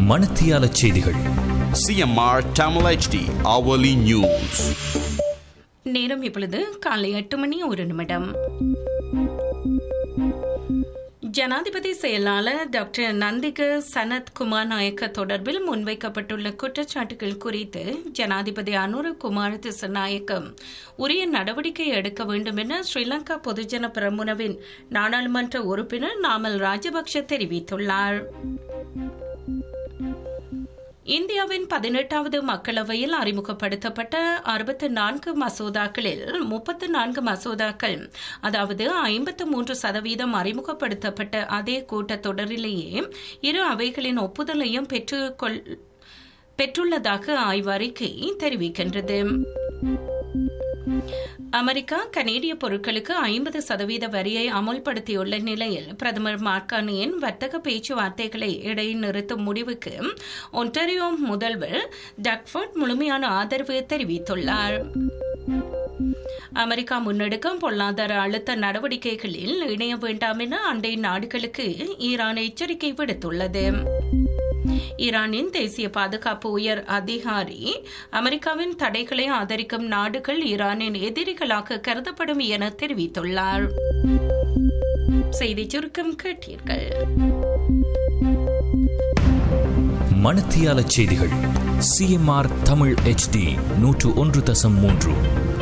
மணத்தியால செய்திகள் CMR Tamil HD hourly news. நேரம் இப்பொழுது காலை எட்டு மணி ஒரு நிமிடம் ஜனாதிபதி செயலாளர் டாக்டர் நந்திக சனத் குமார் நாயக்க தொடர்பில் முன்வைக்கப்பட்டுள்ள குற்றச்சாட்டுகள் குறித்து ஜனாதிபதி அனுர குமார் திசநாயக்கம் உரிய நடவடிக்கை எடுக்க வேண்டும் என ஸ்ரீலங்கா பொதுஜன பிரமுனவின் நாடாளுமன்ற உறுப்பினர் நாமல் ராஜபக்ஷ தெரிவித்துள்ளார் இந்தியாவின் பதினெட்டாவது மக்களவையில் அறிமுகப்படுத்தப்பட்ட அறுபத்தி நான்கு மசோதாக்களில் முப்பத்து நான்கு மசோதாக்கள் அதாவது ஐம்பத்து மூன்று சதவீதம் அறிமுகப்படுத்தப்பட்ட அதே கூட்டத்தொடரிலேயே இரு அவைகளின் ஒப்புதலையும் பெற்றுக்கொள் பெற்றுள்ளதாக ஆய்வறிக்கை தெரிவிக்கின்றது அமெரிக்கா கனேடிய பொருட்களுக்கு ஐம்பது சதவீத வரியை அமுல்படுத்தியுள்ள நிலையில் பிரதமர் மார்கானியின் வர்த்தக பேச்சுவார்த்தைகளை இடைநிறுத்தும் முடிவுக்கு ஒன்டாரியோ முதல்வர் டக்ஃபோர்ட் முழுமையான ஆதரவு தெரிவித்துள்ளார் அமெரிக்கா முன்னெடுக்கும் பொருளாதார அழுத்த நடவடிக்கைகளில் இணைய வேண்டாம் என அண்டை நாடுகளுக்கு ஈரான் எச்சரிக்கை விடுத்துள்ளது ஈரானின் தேசிய பாதுகாப்பு உயர் அதிகாரி அமெரிக்காவின் தடைகளை ஆதரிக்கும் நாடுகள் ஈரானின் எதிரிகளாக கருதப்படும் என தெரிவித்துள்ளார் செய்தி சுருக்கம் கேட்டீர்கள் மணத்தியால செய்திகள் சிஎம்ஆர் தமிழ் HD நூற்று ஒன்று தசம் மூன்று